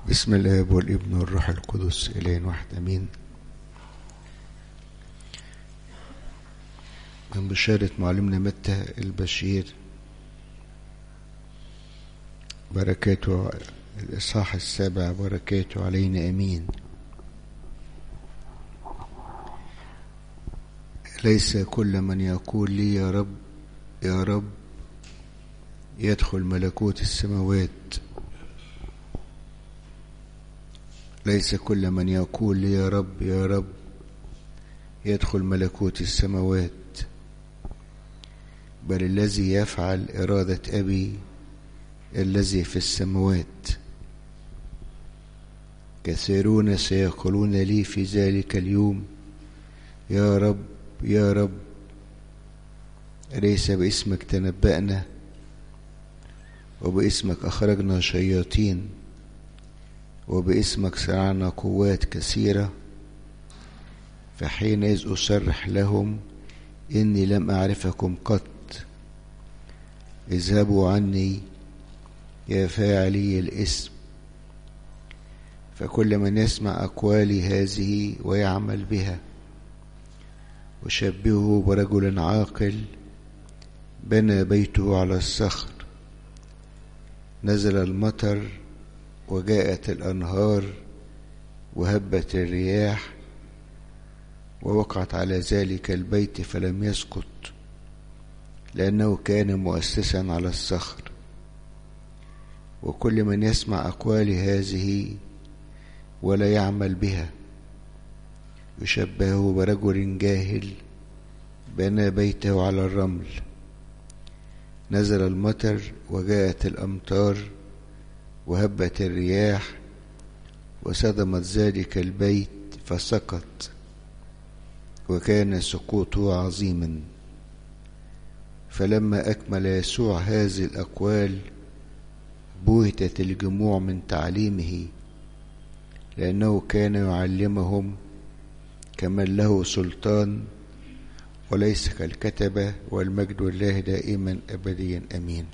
بسم الاب والابن والروح القدس الين واحد امين من بشارة معلمنا متى البشير بركاته الإصحاح السابع بركاته علينا أمين ليس كل من يقول لي يا رب يا رب يدخل ملكوت السماوات ليس كل من يقول لي يا رب يا رب يدخل ملكوت السماوات بل الذي يفعل إرادة أبي الذي في السماوات كثيرون سيقولون لي في ذلك اليوم يا رب يا رب ليس باسمك تنبأنا وباسمك أخرجنا شياطين وباسمك صنعنا قوات كثيرة فحينئذ أصرح لهم إني لم أعرفكم قط اذهبوا عني يا فاعلي الاسم فكل من يسمع أقوالي هذه ويعمل بها أشبهه برجل عاقل بنى بيته على الصخر نزل المطر وجاءت الأنهار وهبت الرياح ووقعت على ذلك البيت فلم يسقط لأنه كان مؤسسا على الصخر وكل من يسمع أقوال هذه ولا يعمل بها يشبهه برجل جاهل بنى بيته على الرمل نزل المطر وجاءت الأمطار وهبت الرياح وصدمت ذلك البيت فسقط وكان سقوطه عظيما فلما أكمل يسوع هذه الأقوال بهتت الجموع من تعليمه لأنه كان يعلمهم كمن له سلطان وليس كالكتبة والمجد لله دائما أبديا أمين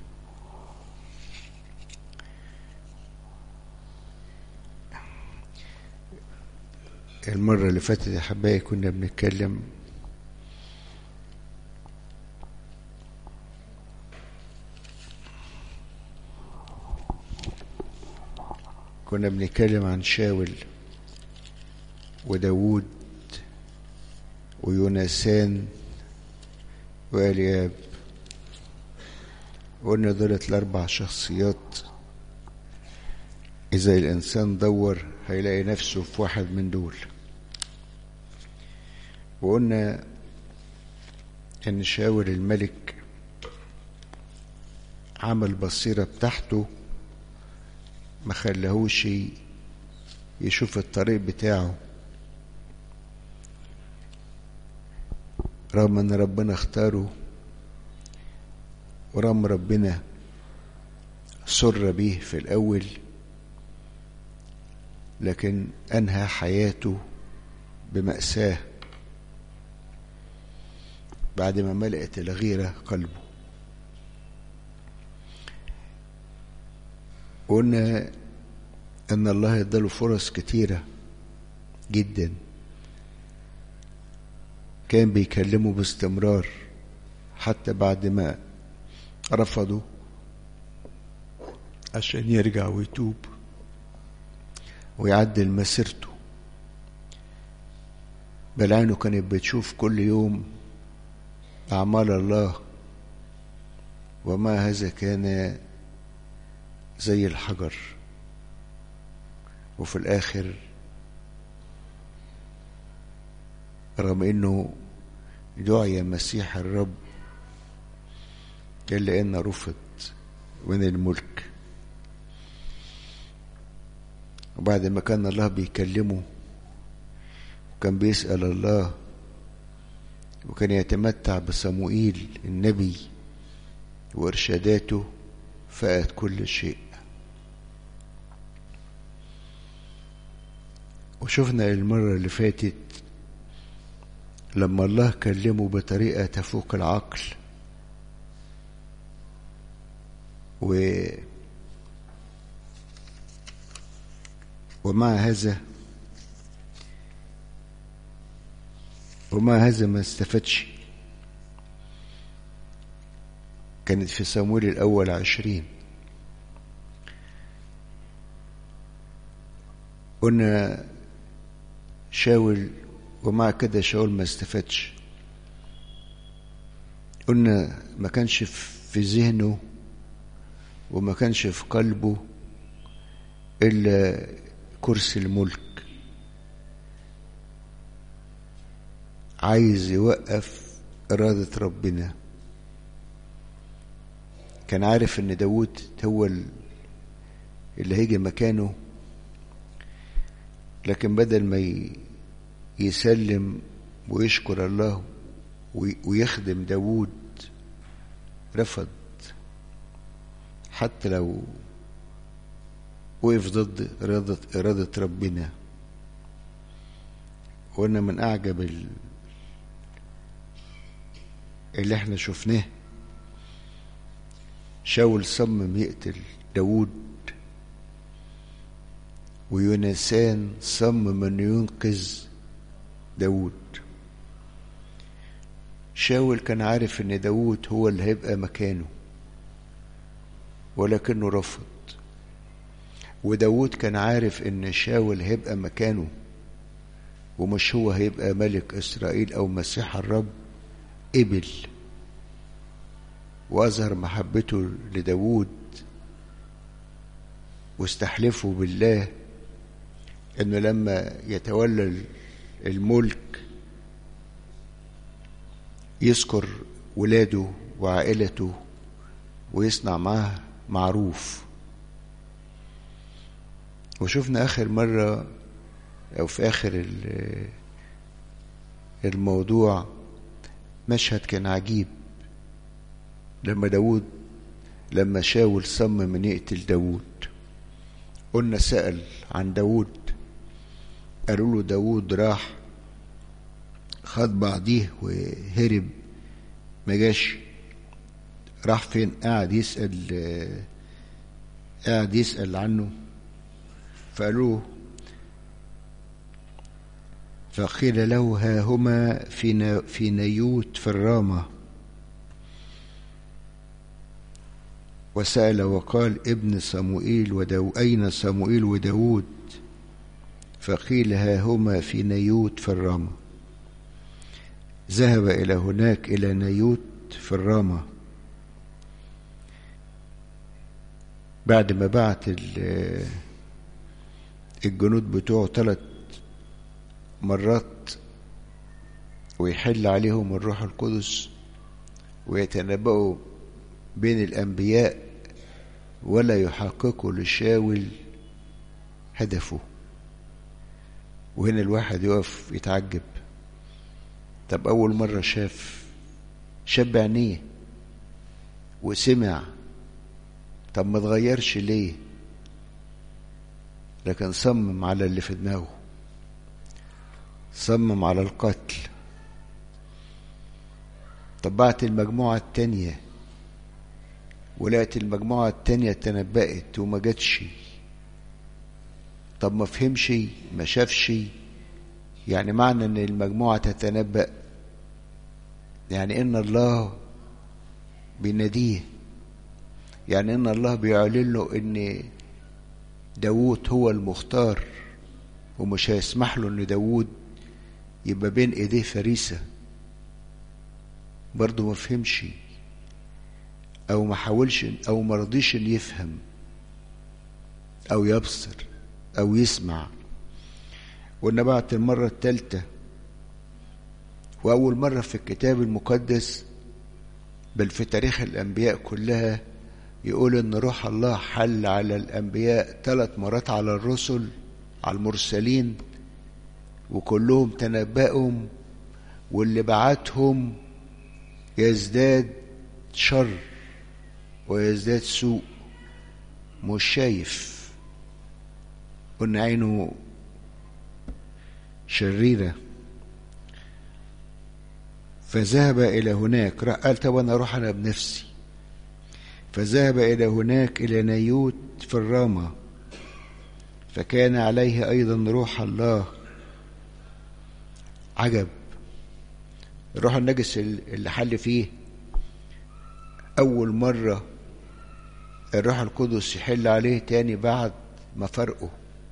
المرة اللي فاتت يا حبايبي كنا بنتكلم كنا بنتكلم عن شاول وداوود ويونسان وإلياب قلنا دولت الأربع شخصيات إذا الإنسان دور هيلاقي نفسه في واحد من دول وقلنا إن شاول الملك عمل بصيرة بتاعته ما خلاهوش يشوف الطريق بتاعه رغم ان ربنا اختاره ورغم ربنا سر بيه في الاول لكن انهى حياته بمأساة بعد ما ملأت الغيرة قلبه قلنا ان الله اداله فرص كتيرة جدا كان بيكلمه باستمرار حتى بعد ما رفضوا عشان يرجع ويتوب ويعدل مسيرته بل عينه كانت بتشوف كل يوم أعمال الله وما هذا كان زي الحجر وفي الآخر رغم انه دعي مسيح الرب الا انه رفض من الملك وبعد ما كان الله بيكلمه وكان بيسأل الله وكان يتمتع بصموئيل النبي وإرشاداته فات كل شيء وشفنا المرة اللي فاتت لما الله كلمه بطريقة تفوق العقل و ومع هذا ومع هذا ما استفادش كانت في صمويل الأول عشرين قلنا شاول ومع كده شاول ما استفادش قلنا ما كانش في ذهنه وما كانش في قلبه إلا كرسي الملك عايز يوقف إرادة ربنا كان عارف إن داود هو اللي هيجي مكانه لكن بدل ما يسلم ويشكر الله ويخدم داود رفض حتى لو وقف ضد إرادة, إرادة ربنا وأنا من أعجب ال... اللي احنا شفناه شاول صمم يقتل داود ويونسان صمم انه ينقذ داود شاول كان عارف ان داود هو اللي هيبقى مكانه ولكنه رفض وداود كان عارف ان شاول هيبقى مكانه ومش هو هيبقى ملك اسرائيل او مسيح الرب قبل واظهر محبته لداود واستحلفه بالله انه لما يتولى الملك يذكر ولاده وعائلته ويصنع معاه معروف وشفنا آخر مرة أو في آخر الموضوع مشهد كان عجيب لما داود لما شاول صمم ان يقتل داود قلنا سأل عن داود قالوا له داود راح خد بعضيه وهرب ما جاش راح فين قاعد يسأل قاعد يسأل عنه فقالوه فقيل له ها هما في في نيوت في الرامة وسأل وقال ابن صموئيل ودو أين صموئيل وداود فقيل ها هما في نيوت في الرامة ذهب إلى هناك إلى نيوت في الرامة بعد ما بعت الجنود بتوعه ثلاث مرات ويحل عليهم الروح القدس ويتنبأوا بين الأنبياء ولا يحققوا لشاول هدفه وهنا الواحد يقف يتعجب طب أول مرة شاف شاف بعينيه وسمع طب ما تغيرش ليه لكن صمم على اللي في دماغه صمم على القتل طب بعت المجموعة التانية ولقت المجموعة التانية تنبأت وما جاتش طب ما فهمش ما شافش يعني معنى ان المجموعة تتنبأ يعني ان الله بيناديه يعني ان الله بيعلن له ان داوود هو المختار ومش هيسمح له ان داوود يبقى بين ايديه فريسة برضه ما فهمش او ما حاولش او ما رضيش ان يفهم او يبصر او يسمع وإن بعت المرة الثالثة وأول مرة في الكتاب المقدس بل في تاريخ الأنبياء كلها يقول إن روح الله حل على الأنبياء ثلاث مرات على الرسل على المرسلين وكلهم تنبأهم واللي بعتهم يزداد شر ويزداد سوء مش شايف قلنا عينه شريرة فذهب إلى هناك قال طب أنا أروح أنا بنفسي فذهب إلى هناك إلى نيوت في الرامة فكان عليه أيضا روح الله عجب الروح النجس اللي حل فيه أول مرة الروح القدس يحل عليه تاني بعد ما فرقه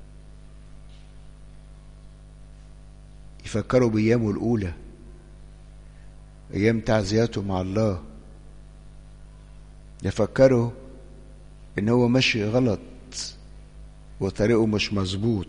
يفكروا بأيامه الأولى أيام تعزياته مع الله يفكروا إن هو ماشي غلط وطريقه مش مظبوط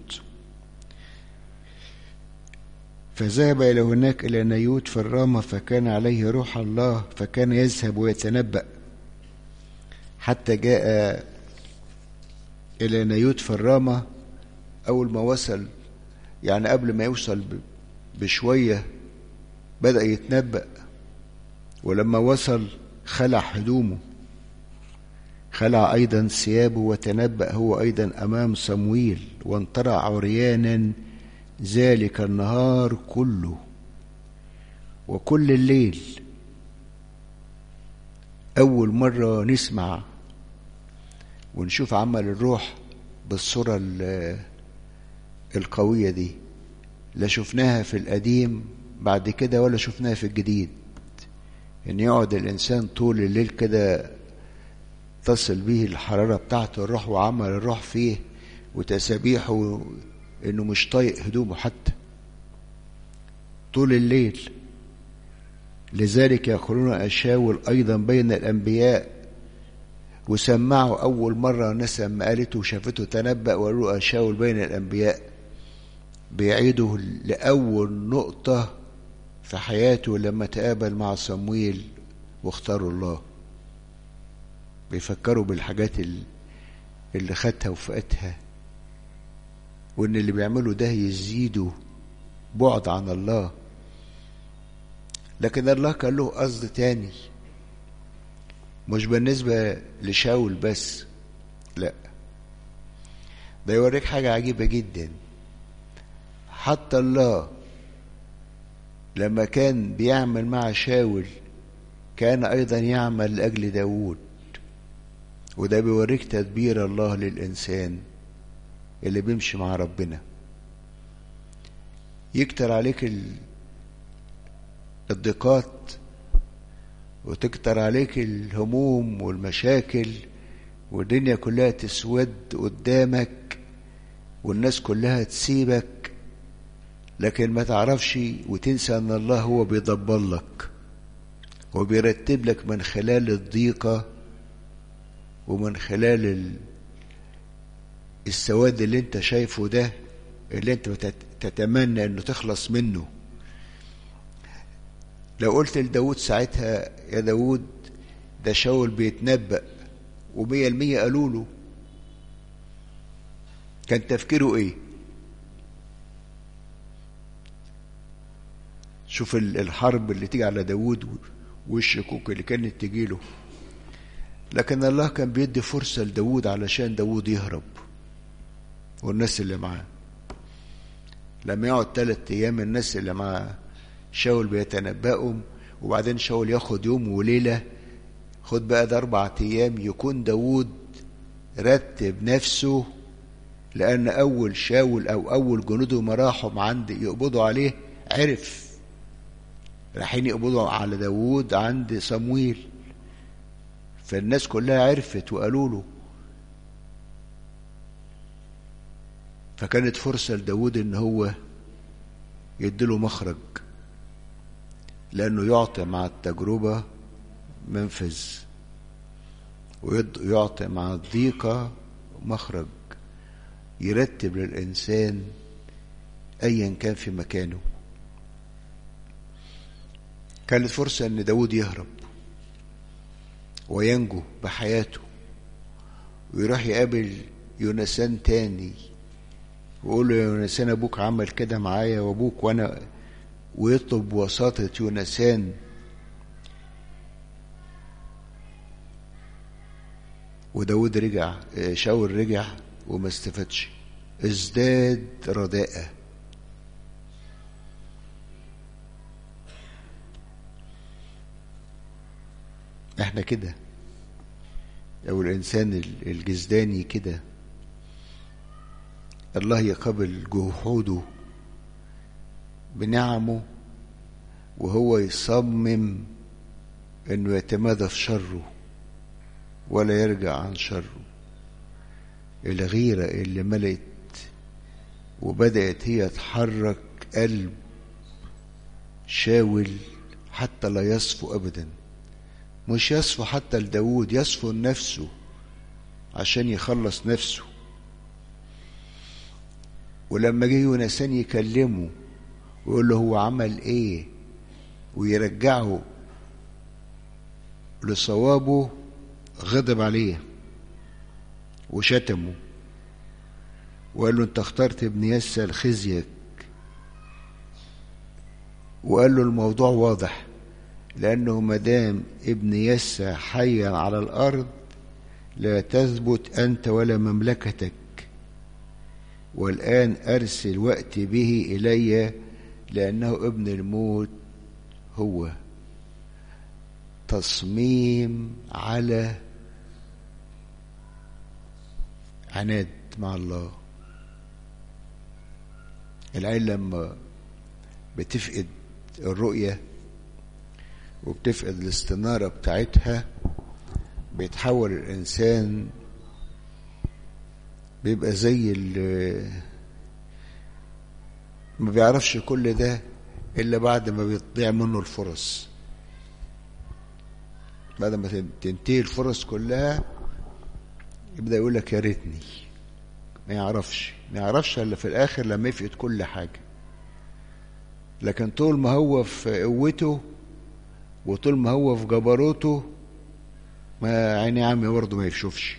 فذهب إلى هناك إلى نيوت في الرامة فكان عليه روح الله فكان يذهب ويتنبأ حتى جاء إلى نيوت في الرامة أول ما وصل يعني قبل ما يوصل بشوية بدأ يتنبأ ولما وصل خلع هدومه خلع أيضا ثيابه وتنبأ هو أيضا أمام صمويل وانطرع عريانا ذلك النهار كله وكل الليل أول مرة نسمع ونشوف عمل الروح بالصورة القوية دي لا شفناها في القديم بعد كده ولا شفناها في الجديد ان يقعد الانسان طول الليل كده تصل به الحرارة بتاعته الروح وعمل الروح فيه وتسابيحه انه مش طايق هدومه حتى طول الليل لذلك يقولون أشاول أيضا بين الأنبياء وسمعوا أول مرة ناس لما قالته وشافته تنبأ وقالوا أشاول بين الأنبياء بيعيدوا لأول نقطة في حياته لما تقابل مع صمويل واختاروا الله بيفكروا بالحاجات اللي خدها وفقتها وان اللي بيعملوا ده يزيدوا بعد عن الله لكن الله كان له قصد تاني مش بالنسبة لشاول بس لا ده يوريك حاجة عجيبة جدا حتى الله لما كان بيعمل مع شاول كان أيضا يعمل لأجل داود وده بيوريك تدبير الله للإنسان اللي بيمشي مع ربنا يكتر عليك الضيقات وتكتر عليك الهموم والمشاكل والدنيا كلها تسود قدامك والناس كلها تسيبك لكن ما تعرفش وتنسى ان الله هو بيدبر لك وبيرتب لك من خلال الضيقة ومن خلال ال... السواد اللي انت شايفه ده اللي انت تتمنى انه تخلص منه لو قلت لداود ساعتها يا داود ده شاول بيتنبأ ومية المية قالوا له كان تفكيره ايه شوف الحرب اللي تيجي على داود والشكوك اللي كانت تجيله لكن الله كان بيدي فرصة لداود علشان داود يهرب والناس اللي معاه لما يقعد ثلاث أيام الناس اللي معاه شاول بيتنبأهم وبعدين شاول ياخد يوم وليلة خد بقى ده أربع أيام يكون داود رتب نفسه لأن أول شاول أو أول جنوده ما راحوا عند يقبضوا عليه عرف رايحين يقبضوا على داود عند صمويل فالناس كلها عرفت وقالوا له فكانت فرصة لداود ان هو يديله مخرج لانه يعطي مع التجربة منفذ ويعطي مع الضيقة مخرج يرتب للإنسان أيا كان في مكانه كانت فرصة أن داود يهرب وينجو بحياته ويروح يقابل يونسان تاني ويقول له يا يونسان أبوك عمل كده معايا وأبوك وأنا ويطلب وساطة يونسان وداود رجع شاول رجع وما استفادش ازداد رداءة احنا كده او الانسان الجزداني كده الله يقابل جهوده بنعمه وهو يصمم انه يتمادى في شره ولا يرجع عن شره الغيرة اللي ملت وبدأت هي تحرك قلب شاول حتى لا يصفو أبدا مش يصفو حتى لداود يصفو لنفسه عشان يخلص نفسه ولما جه يونسان يكلمه ويقول له هو عمل ايه ويرجعه لصوابه غضب عليه وشتمه وقال له انت اخترت ابن يسى لخزيك وقال له الموضوع واضح لانه مدام ابن يسى حيا على الارض لا تثبت انت ولا مملكتك والان ارسل وقت به الي لانه ابن الموت هو تصميم على عناد مع الله العين لما بتفقد الرؤية وبتفقد الاستنارة بتاعتها بيتحول الإنسان بيبقى زي اللي ما بيعرفش كل ده إلا بعد ما بيضيع منه الفرص بعد ما تنتهي الفرص كلها يبدأ يقول لك يا ريتني ما يعرفش ما يعرفش الا في الاخر لما يفقد كل حاجه لكن طول ما هو في قوته وطول ما هو في جبروته ما عيني عمي برضه ما يشوفش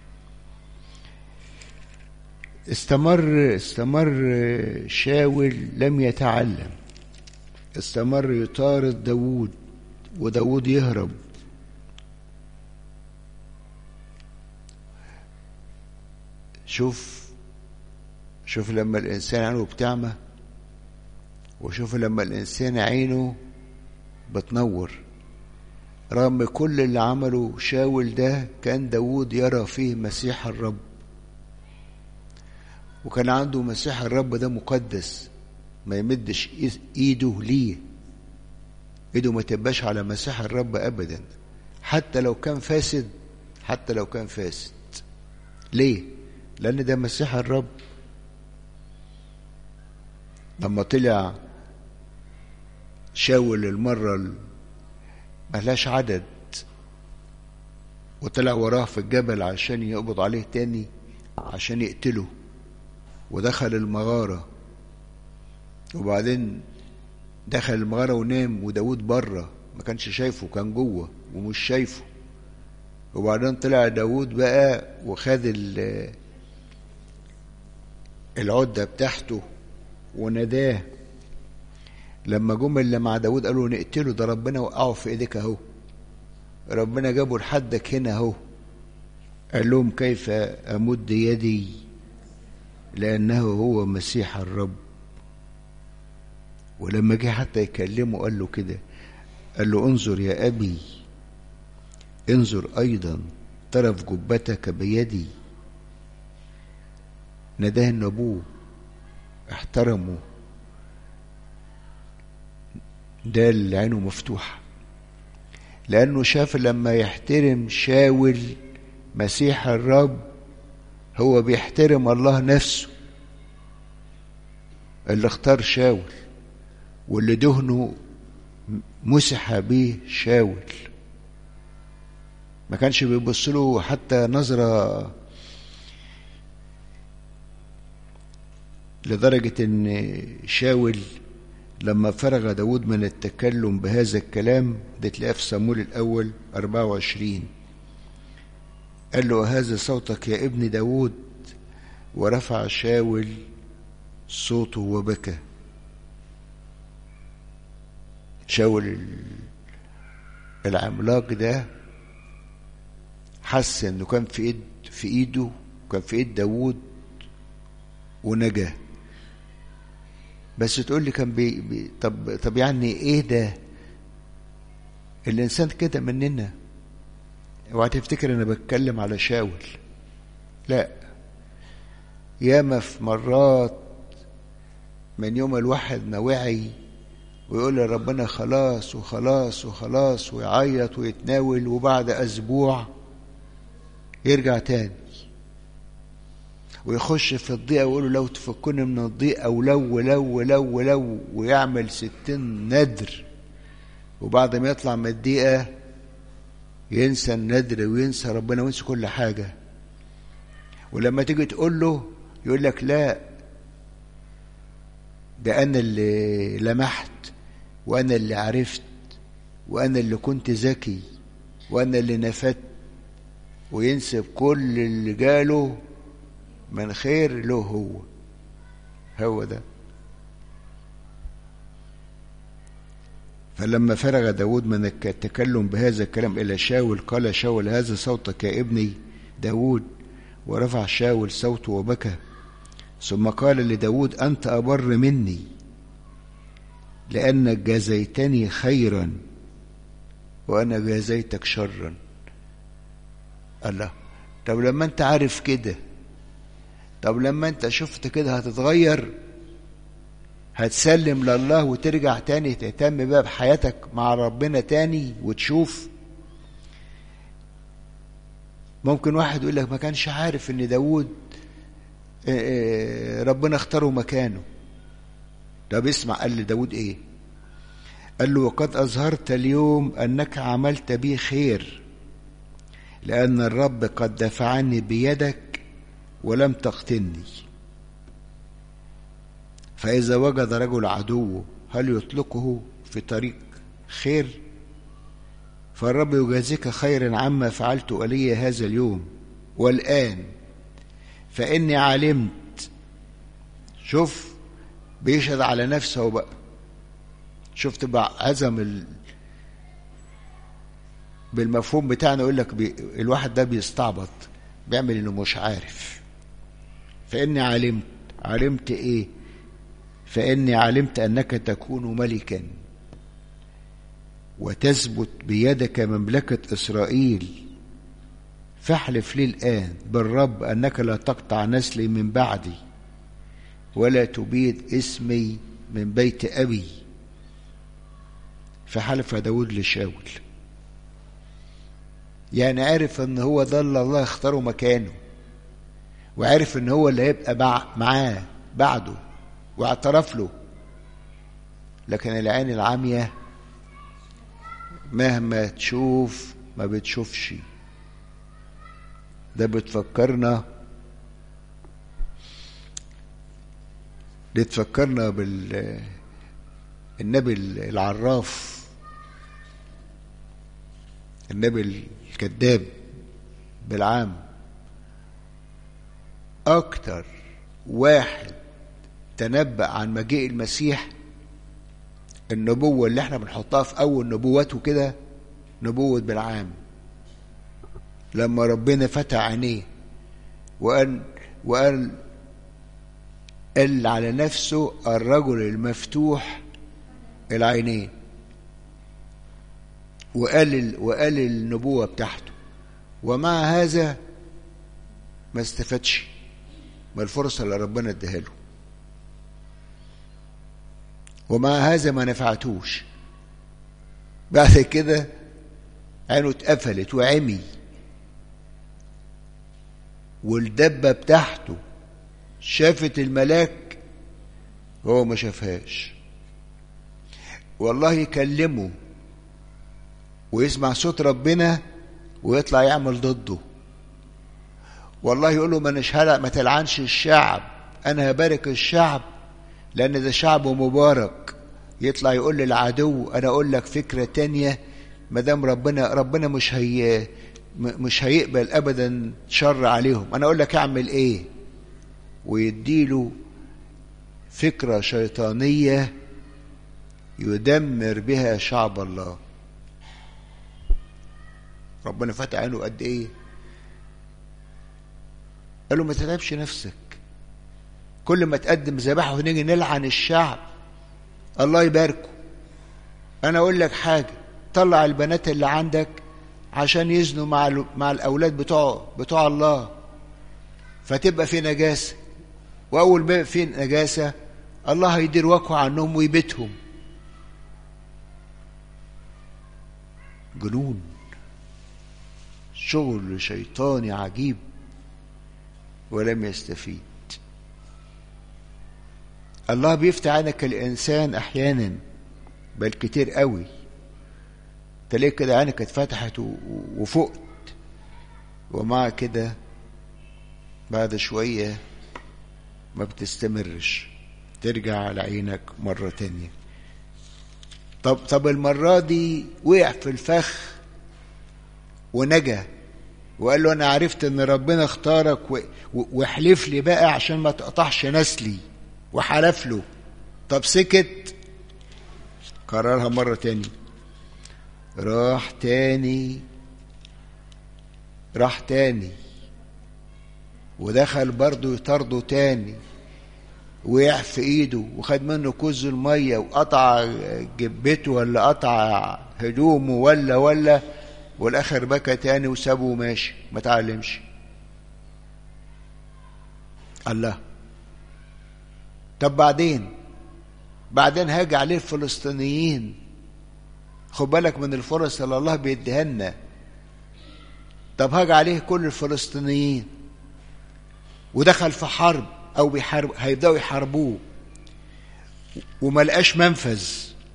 استمر استمر شاول لم يتعلم استمر يطارد داوود وداوود يهرب شوف شوف لما الإنسان عينه بتعمى وشوف لما الإنسان عينه بتنور رغم كل اللي عمله شاول ده كان داود يرى فيه مسيح الرب وكان عنده مسيح الرب ده مقدس ما يمدش ايده ليه ايده ما تبقاش على مسيح الرب ابدا حتى لو كان فاسد حتى لو كان فاسد ليه لان ده مسيح الرب لما طلع شاول المرة ملهاش عدد وطلع وراه في الجبل عشان يقبض عليه تاني عشان يقتله ودخل المغارة وبعدين دخل المغارة ونام وداود بره ما كانش شايفه كان جوه ومش شايفه وبعدين طلع داود بقى وخد العدة بتاعته وناداه لما جم اللي مع داود قالوا نقتله ده ربنا وقعه في ايديك اهو ربنا جابه لحدك هنا اهو قال لهم كيف امد يدي لانه هو مسيح الرب ولما جه حتى يكلمه قال له كده قال له انظر يا ابي انظر ايضا طرف جبتك بيدي نداه ان ابوه احترمه ده اللي عينه مفتوحة لأنه شاف لما يحترم شاول مسيح الرب هو بيحترم الله نفسه اللي اختار شاول واللي دهنه مسح بيه شاول ما كانش بيبص له حتى نظرة لدرجة ان شاول لما فرغ داود من التكلم بهذا الكلام ده تلاقيه في صمويل الأول 24 قال له هذا صوتك يا ابن داود ورفع شاول صوته وبكى شاول العملاق ده حس انه كان في ايد في ايده كان في ايد داود ونجا بس تقول لي كان بي, بي طب طب يعني ايه ده الانسان كده مننا اوعى تفتكر انا بتكلم على شاول لا ياما في مرات من يوم الواحد ما وعي ويقول لربنا خلاص وخلاص وخلاص ويعيط ويتناول وبعد أسبوع يرجع تاني ويخش في الضيقة ويقول له لو تفكني من الضيقة ولو ولو ولو ولو ويعمل ستين ندر وبعد ما يطلع من الضيقة ينسى الندر وينسى ربنا وينسى كل حاجة ولما تيجي تقول له يقول لك لا ده أنا اللي لمحت وأنا اللي عرفت وأنا اللي كنت ذكي وأنا اللي نفدت وينسب كل اللي جاله من خير له هو هو ده فلما فرغ داود من التكلم بهذا الكلام إلى شاول قال شاول هذا صوتك يا ابني داود ورفع شاول صوته وبكى ثم قال لداود أنت أبر مني لأنك جازيتني خيرا وأنا جازيتك شرا الله طب لما أنت عارف كده طب لما أنت شفت كده هتتغير هتسلم لله وترجع تاني تهتم بقى بحياتك مع ربنا تاني وتشوف ممكن واحد يقول لك ما كانش عارف ان داود ربنا اختاره مكانه طب اسمع قال لداود ايه قال له وقد أظهرت اليوم أنك عملت بي خير لأن الرب قد دفعني بيدك ولم تقتلني فإذا وجد رجل عدوه هل يطلقه في طريق خير فالرب يجازيك خيرا عما فعلت إلي هذا اليوم والآن فإني علمت شوف بيشهد على نفسه بقى شفت بقى عزم ال... بالمفهوم بتاعنا يقول لك بي... الواحد ده بيستعبط بيعمل انه مش عارف فاني علمت علمت ايه فاني علمت انك تكون ملكا وتثبت بيدك مملكه اسرائيل فاحلف لي الان بالرب انك لا تقطع نسلي من بعدي ولا تبيد اسمي من بيت ابي فحلف داود لشاول يعني عرف ان هو ده اللي الله اختاره مكانه وعرف ان هو اللي هيبقى معاه بعده واعترف له لكن العين العامية مهما تشوف ما بتشوفش ده بتفكرنا بتفكرنا بال النبي العراف النبي الكذاب بالعام أكتر واحد تنبأ عن مجيء المسيح النبوة اللي احنا بنحطها في أول نبوته كده نبوة بالعام لما ربنا فتح عينيه وقال وقال قال على نفسه الرجل المفتوح العينين وقال وقال النبوة بتاعته ومع هذا ما استفادش من الفرصة اللي ربنا اداها له ومع هذا ما نفعتوش بعد كده عينه اتقفلت وعمي والدبة بتاعته شافت الملاك هو ما شافهاش والله يكلمه ويسمع صوت ربنا ويطلع يعمل ضده والله يقول له ما نشهد ما تلعنش الشعب انا هبارك الشعب لان ده شعب مبارك يطلع يقول للعدو انا اقول لك فكره تانية ما دام ربنا ربنا مش هي مش هيقبل ابدا شر عليهم انا اقول لك اعمل ايه ويديله فكره شيطانيه يدمر بها شعب الله ربنا فتح عينه قد ايه قال له ما تتعبش نفسك كل ما تقدم ذبائح ونيجي نلعن الشعب الله يباركه انا اقول لك حاجه طلع البنات اللي عندك عشان يزنوا مع مع الاولاد بتوع بتوع الله فتبقى في نجاسه وأول ما في نجاسة الله هيدير وقعه عنهم ويبيتهم جنون شغل شيطاني عجيب ولم يستفيد الله بيفتح عينك الإنسان أحيانا بل كتير قوي تلاقي كده عينك اتفتحت وفقت ومع كده بعد شوية ما بتستمرش ترجع على عينك مرة تانية طب طب المرة دي وقع في الفخ ونجا وقال له انا عرفت ان ربنا اختارك واحلف لي بقى عشان ما تقطعش نسلي وحلف له طب سكت كررها مرة تاني راح تاني راح تاني ودخل برضه يطرده تاني وقع في ايده وخد منه كوز الميه وقطع جبته ولا قطع هدومه ولا ولا والاخر بكى تاني وسابه وماشي ما تعلمش الله طب بعدين بعدين هاجي عليه الفلسطينيين خد بالك من الفرص اللي الله بيديها لنا طب هاجي عليه كل الفلسطينيين ودخل في حرب او بيحارب هيبداوا يحاربوه وما لقاش منفذ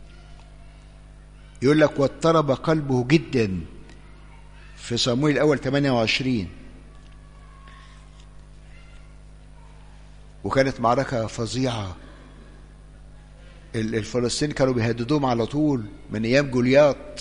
يقول لك واضطرب قلبه جدا في صمويل الاول 28 وكانت معركه فظيعه الفلسطينيين كانوا بيهددوهم على طول من ايام جولياط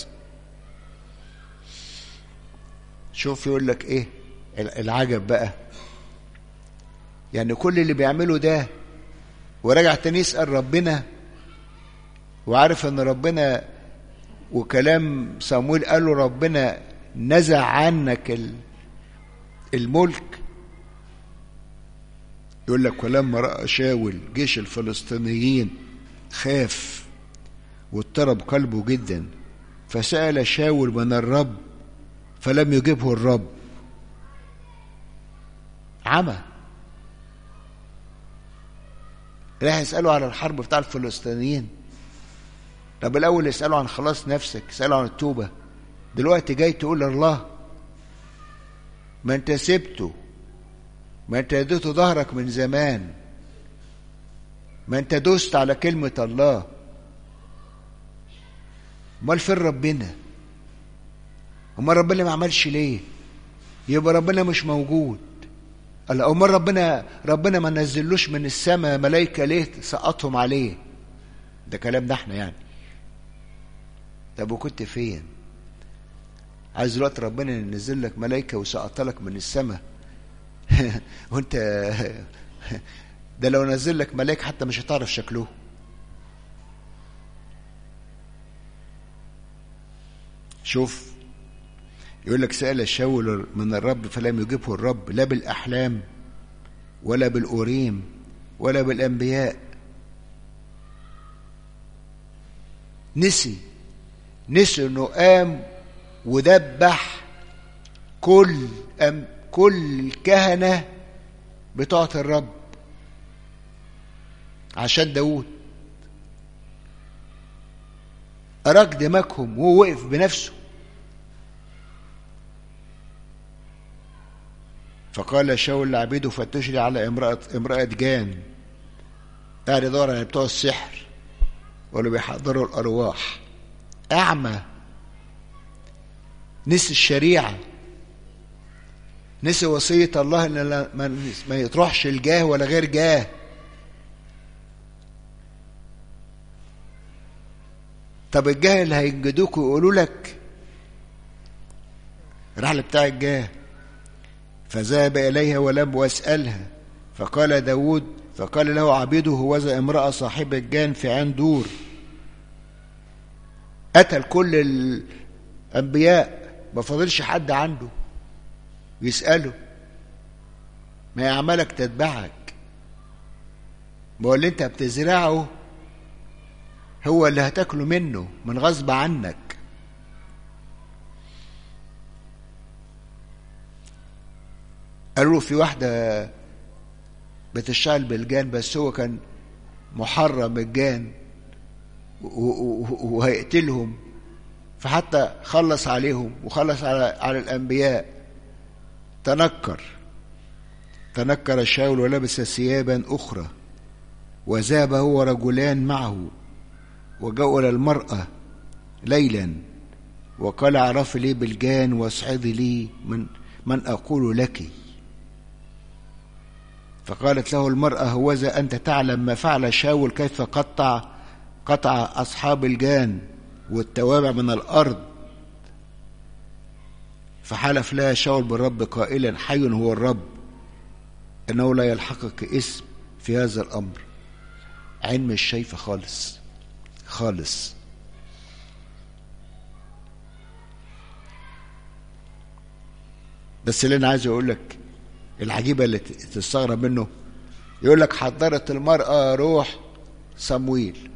شوف يقول لك ايه العجب بقى يعني كل اللي بيعمله ده ورجع تاني يسأل ربنا وعارف ان ربنا وكلام صامويل قال له ربنا نزع عنك الملك يقول لك ولما رأى شاول جيش الفلسطينيين خاف واضطرب قلبه جدا فسأل شاول من الرب فلم يجبه الرب عمى راح يسألوا على الحرب بتاع الفلسطينيين طب الأول يسألوا عن خلاص نفسك يسألوا عن التوبة دلوقتي جاي تقول الله ما انت سبته ما انت اديته ظهرك من زمان ما انت دوست على كلمة الله امال فين ربنا امال ربنا ما عملش ليه يبقى ربنا مش موجود قال امال ربنا ربنا ما نزلوش من السماء ملائكه ليه سقطهم عليه ده كلامنا احنا يعني طب وكنت فين عايز دلوقتي ربنا ينزل لك ملائكه ويسقط لك من السماء وانت ده لو نزل لك ملاك حتى مش هتعرف شكله شوف يقول لك سأل شاول من الرب فلم يجبه الرب لا بالأحلام ولا بالأوريم ولا بالأنبياء نسي نسي انه قام ودبح كل أم كل الكهنة بتوعة الرب عشان داود أراك دماغهم وهو وقف بنفسه فقال شاول لعبيده فتش لي على امرأة امرأة جان قاعد يدور على بتوع السحر ولا بيحضروا الأرواح أعمى نسي الشريعة نسي وصية الله إن ما يطرحش الجاه ولا غير جاه طب الجاه اللي هينجدوك ويقولوا لك الرحلة بتاع الجاه فذهب إليها ولم واسألها فقال داود فقال له عبيده هوذا امرأة صاحبة جان في عين دور قتل كل الأنبياء ما فاضلش حد عنده يسأله ما يعملك تتبعك ما هو اللي انت بتزرعه هو اللي هتاكله منه من غصب عنك قالوا في واحدة بتشتغل بالجان بس هو كان محرم الجان وهيقتلهم فحتى خلص عليهم وخلص على على الانبياء تنكر تنكر شاول ولبس ثيابا اخرى وذهب هو رجلان معه وجاءوا الى المراه ليلا وقال اعرف لي بالجان واصعدي لي من من اقول لك فقالت له المراه هوذا انت تعلم ما فعل شاول كيف قطع قطع اصحاب الجان والتوابع من الارض فحلف لها شاول بالرب قائلا حي هو الرب انه لا يلحقك اسم في هذا الامر عين مش شايفه خالص خالص بس اللي انا عايز اقول لك العجيبه اللي تستغرب منه يقول لك حضرت المراه روح صمويل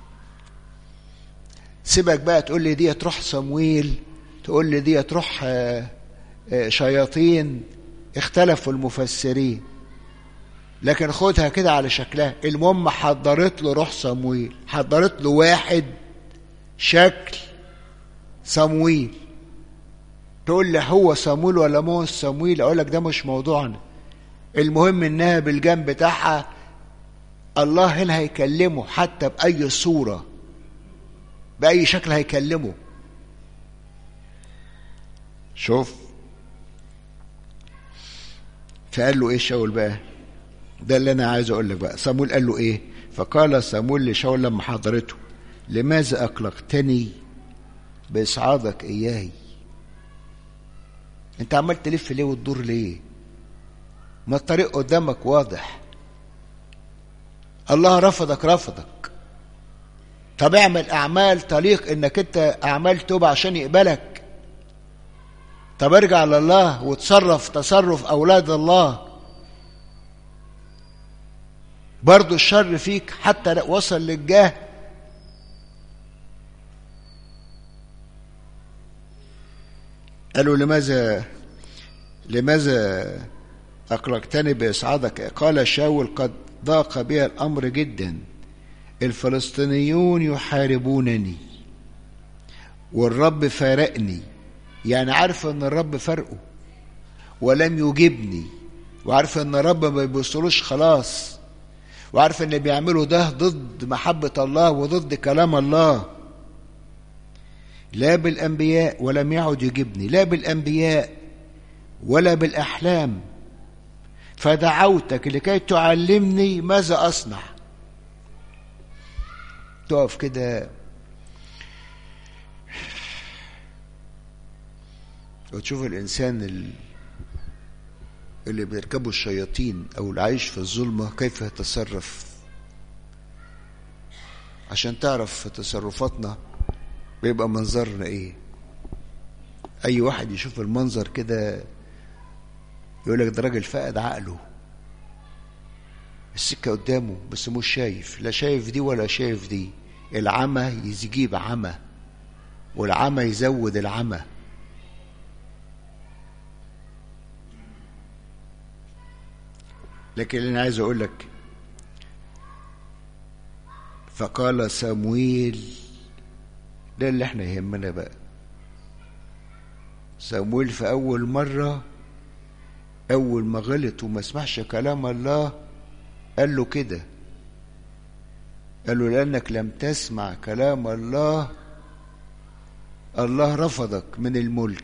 سيبك بقى تقول لي دي تروح صمويل تقول لي دي تروح شياطين اختلفوا المفسرين لكن خدها كده على شكلها المهم حضرت له روح صمويل حضرت له واحد شكل صمويل تقول لي هو صمويل ولا مو صمويل اقول لك ده مش موضوعنا المهم انها بالجنب بتاعها الله هنا هيكلمه حتى باي صوره باي شكل هيكلمه شوف فقال له ايه شاول بقى ده اللي انا عايز اقول لك بقى صامويل قال له ايه فقال صامويل لشاول لما حضرته لماذا اقلقتني باصعادك اياي انت عمال تلف ليه وتدور ليه ما الطريق قدامك واضح الله رفضك رفضك طب اعمل اعمال تليق انك انت اعمال توبه عشان يقبلك طب ارجع لله وتصرف تصرف اولاد الله برضو الشر فيك حتى وصل للجاه قالوا لماذا لماذا أقلقتني بإصعادك قال شاول قد ضاق بي الأمر جدا الفلسطينيون يحاربونني والرب فارقني يعني عارف ان الرب فرقه ولم يجبني وعارف ان الرب ما بيبصلوش خلاص وعارف ان اللي بيعمله ده ضد محبة الله وضد كلام الله لا بالانبياء ولم يعد يجبني لا بالانبياء ولا بالاحلام فدعوتك لكي تعلمني ماذا اصنع تقف كده وتشوف الإنسان اللي بيركبه الشياطين أو اللي عايش في الظلمة كيف يتصرف عشان تعرف في تصرفاتنا بيبقى منظرنا إيه أي واحد يشوف المنظر كده يقول لك ده راجل فقد عقله السكة قدامه بس مش شايف لا شايف دي ولا شايف دي العمى يجيب عمى والعمى يزود العمى لكن اللي انا عايز اقول لك فقال صمويل ده اللي احنا يهمنا بقى صمويل في اول مره اول ما غلط وما سمعش كلام الله قال له كده قال له لانك لم تسمع كلام الله الله رفضك من الملك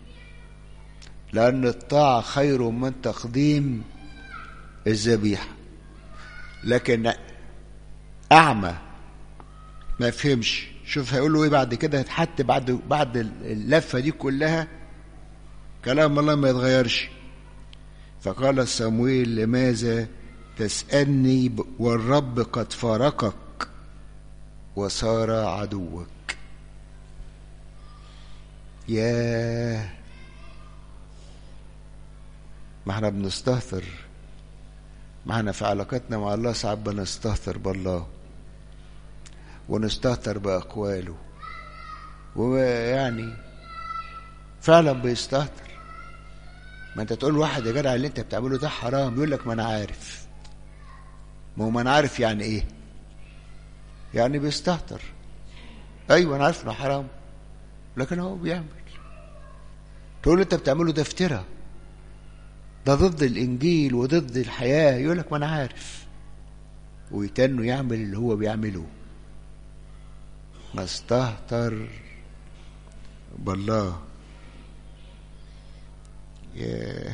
لان الطاعه خير من تقديم الذبيحة لكن أعمى ما فهمش شوف هيقول له ايه بعد كده حتى بعد بعد اللفة دي كلها كلام الله ما يتغيرش فقال صمويل لماذا تسألني والرب قد فارقك وصار عدوك ياه ما احنا بنستهتر ما احنا في علاقتنا مع الله ساعات بنستهتر بالله ونستهتر بأقواله ويعني فعلا بيستهتر ما انت تقول واحد يا جدع اللي انت بتعمله ده حرام يقول لك ما انا عارف ما هو ما انا عارف يعني ايه يعني بيستهتر ايوه انا عارف انه حرام لكن هو بيعمل تقول له انت بتعمله ده افتراء ده ضد الانجيل وضد الحياه يقول لك ما انا عارف ويتنه يعمل اللي هو بيعمله ما استهتر بالله ياه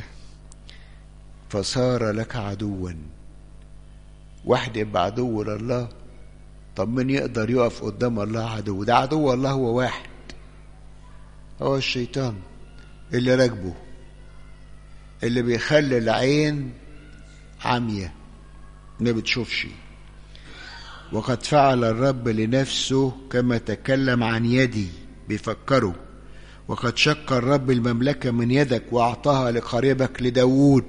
فصار لك عدوا واحد يبقى عدو لله طب من يقدر يقف قدام الله عدو ده عدو الله هو واحد هو الشيطان اللي راكبه اللي بيخلي العين عمية ما بتشوفش وقد فعل الرب لنفسه كما تكلم عن يدي بيفكروا وقد شق الرب المملكة من يدك وأعطاها لقريبك لداود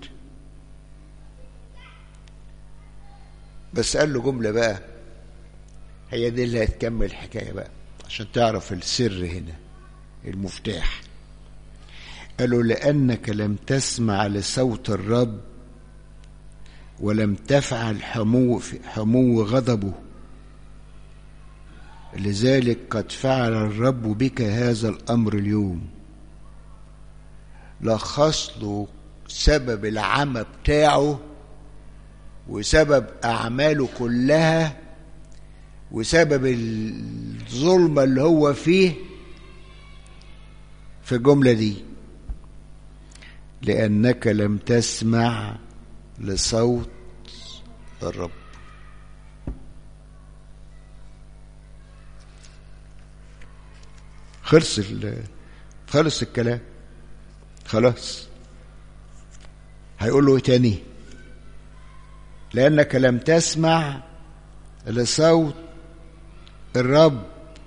بس قال له جملة بقى هي دي اللي هتكمل الحكاية بقى عشان تعرف السر هنا المفتاح قالوا لأنك لم تسمع لصوت الرب ولم تفعل حمو حمو غضبه لذلك قد فعل الرب بك هذا الأمر اليوم لخص له سبب العمى بتاعه وسبب أعماله كلها وسبب الظلمة اللي هو فيه في الجملة دي لأنك لم تسمع لصوت الرب خلص خلص الكلام خلاص هيقول له تاني لأنك لم تسمع لصوت الرب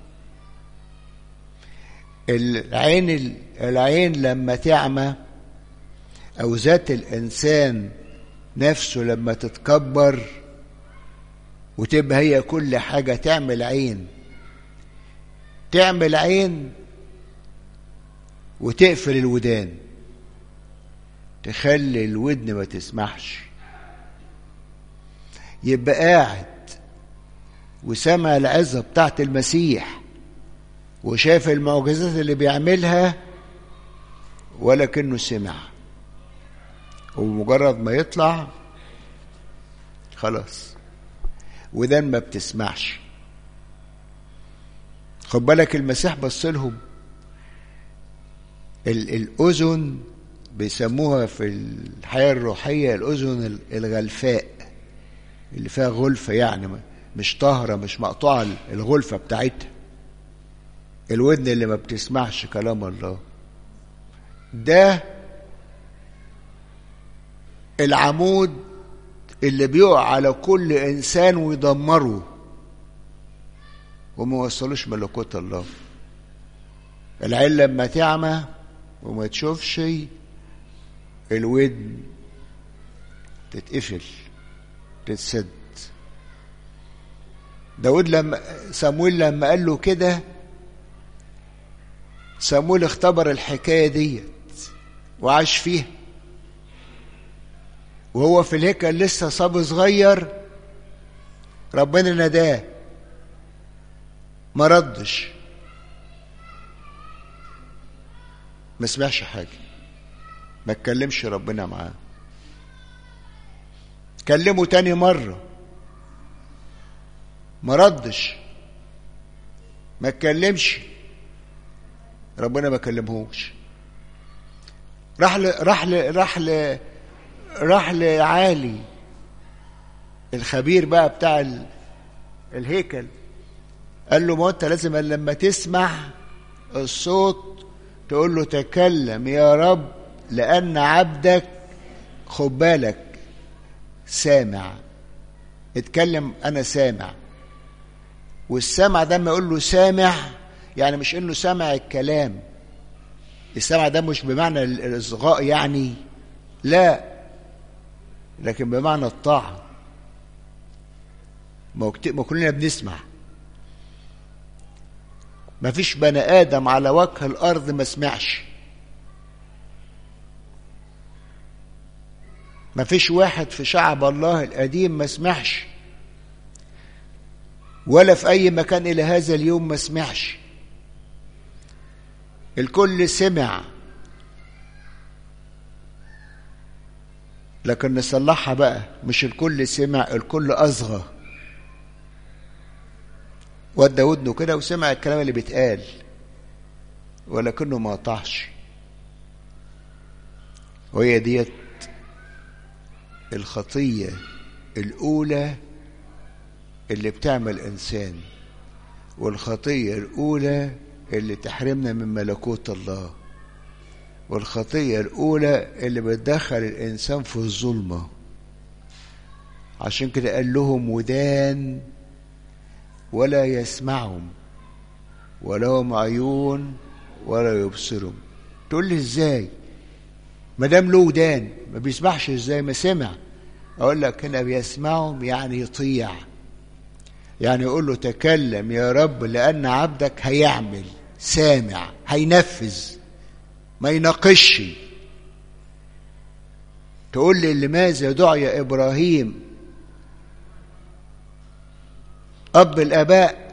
العين العين لما تعمى أو ذات الإنسان نفسه لما تتكبر وتبقى هي كل حاجة تعمل عين تعمل عين وتقفل الودان تخلي الودن ما تسمحش يبقى قاعد وسمع العظة بتاعت المسيح وشاف المعجزات اللي بيعملها ولكنه سمع ومجرد ما يطلع خلاص ودان ما بتسمعش خد بالك المسيح بص لهم الأذن بيسموها في الحياة الروحية الأذن الغلفاء اللي فيها غلفة يعني مش طاهرة مش مقطوعة الغلفة بتاعتها الودن اللي ما بتسمعش كلام الله ده العمود اللي بيقع على كل انسان ويدمره وما وصلوش ملكوت الله العين لما تعمى وما تشوفش الودن تتقفل تتسد داود لما صمويل لما قال له كده صمويل اختبر الحكايه ديت وعاش فيها وهو في الهيكل لسه صبي صغير ربنا ناداه ما ردش ما سمعش حاجة ما اتكلمش ربنا معاه كلمه تاني مرة ما ردش ما اتكلمش ربنا ما كلمهوش راح ل راح ل راح ل راح لعالي الخبير بقى بتاع ال... الهيكل قال له ما انت لازم لما تسمع الصوت تقول له تكلم يا رب لأن عبدك خد بالك سامع اتكلم أنا سامع والسمع ده ما يقول له سامع يعني مش انه سامع الكلام السمع ده مش بمعنى الاصغاء يعني لا لكن بمعنى الطاعة ما كلنا بنسمع ما فيش بني آدم على وجه الأرض ما سمعش ما فيش واحد في شعب الله القديم ما سمعش ولا في أي مكان إلى هذا اليوم ما سمعش الكل سمع لكن نصلحها بقى مش الكل سمع الكل أصغى ودى ودنه كده وسمع الكلام اللي بيتقال ولكنه ما قطعش وهي ديت الخطية الأولى اللي بتعمل إنسان والخطية الأولى اللي تحرمنا من ملكوت الله والخطية الأولى اللي بتدخل الإنسان في الظلمة عشان كده قال لهم ودان ولا يسمعهم ولهم عيون ولا يبصرهم تقول لي ازاي ما دام له ودان ما بيسمعش ازاي ما سمع اقول لك هنا بيسمعهم يعني يطيع يعني يقول له تكلم يا رب لان عبدك هيعمل سامع هينفذ ما يناقشش تقول لي لماذا دعي ابراهيم اب الاباء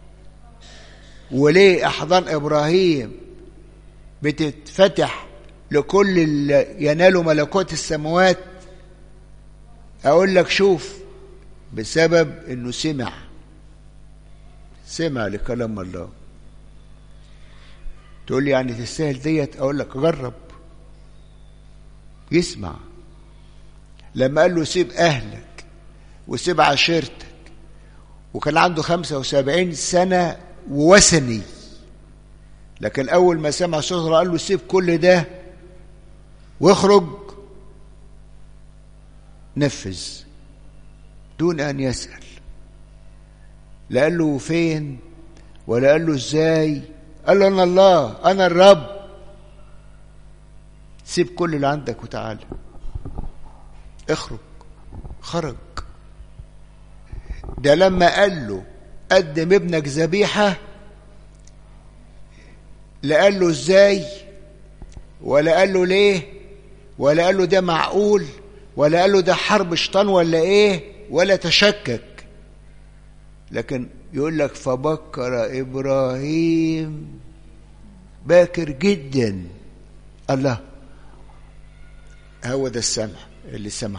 وليه احضان ابراهيم بتتفتح لكل اللي ينالوا ملكوت السماوات اقول لك شوف بسبب انه سمع سمع لكلام الله تقول لي يعني تستاهل ديت اقول لك جرب يسمع لما قال له سيب اهلك وسيب عشيرتك وكان عنده خمسة وسبعين سنة ووثني لكن أول ما سمع صوت قال له سيب كل ده واخرج نفذ دون أن يسأل لا قال له فين ولا قال له ازاي قال له أنا الله أنا الرب سيب كل اللي عندك وتعالى اخرج خرج ده لما قال له قدم ابنك ذبيحة لا قال له ازاي ولا قال له ليه ولا قال له ده معقول ولا قال له ده حرب شيطان ولا ايه ولا تشكك لكن يقول لك فبكر ابراهيم باكر جدا الله هو ده السمع اللي سمع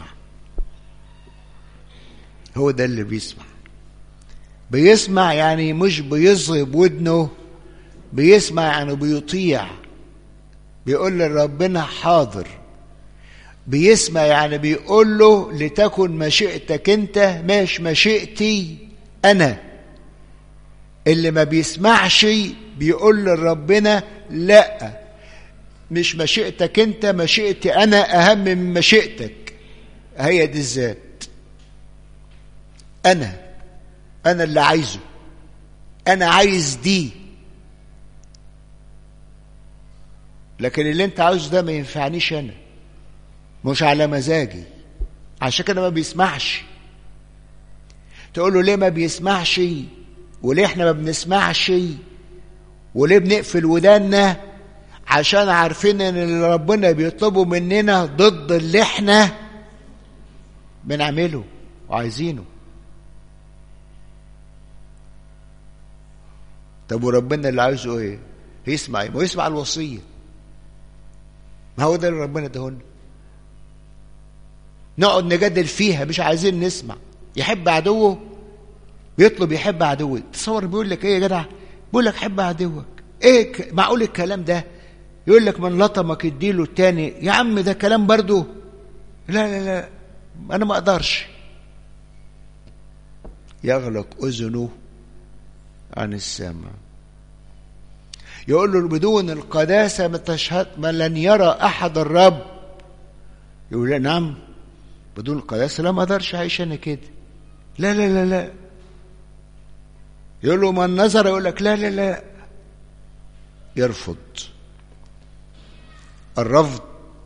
هو ده اللي بيسمع بيسمع يعني مش بيصغب ودنه بيسمع يعني بيطيع بيقول لربنا حاضر بيسمع يعني بيقول له لتكن مشيئتك انت مش مشيئتي انا اللي ما بيسمعش بيقول لربنا لا مش مشيئتك انت مشيئتي انا اهم من مشيئتك هي دي الذات انا انا اللي عايزه انا عايز دي لكن اللي انت عاوزه ده ما ينفعنيش انا مش على مزاجي عشان كده ما بيسمعش تقول له ليه ما بيسمعش وليه احنا ما بنسمعش وليه بنقفل ودانا عشان عارفين ان اللي ربنا بيطلبه مننا ضد اللي احنا بنعمله وعايزينه طب وربنا اللي عايزه ايه يسمع ايه ما يسمع الوصيه ما هو ده اللي ربنا اداهولنا نقعد نجادل فيها مش عايزين نسمع يحب عدوه بيطلب يحب عدوه تصور بيقول لك ايه يا جدع بيقول لك حب عدوك ايه ك... معقول الكلام ده يقول لك من لطمك اديله التاني يا عم ده كلام برضو لا لا لا انا ما اقدرش يغلق اذنه عن السمع يقول له بدون القداسة ما تشهد ما لن يرى أحد الرب يقول له نعم بدون القداسة لا ما أقدرش أعيش أنا كده لا لا لا لا يقول له من نظر يقول لك لا لا لا يرفض الرفض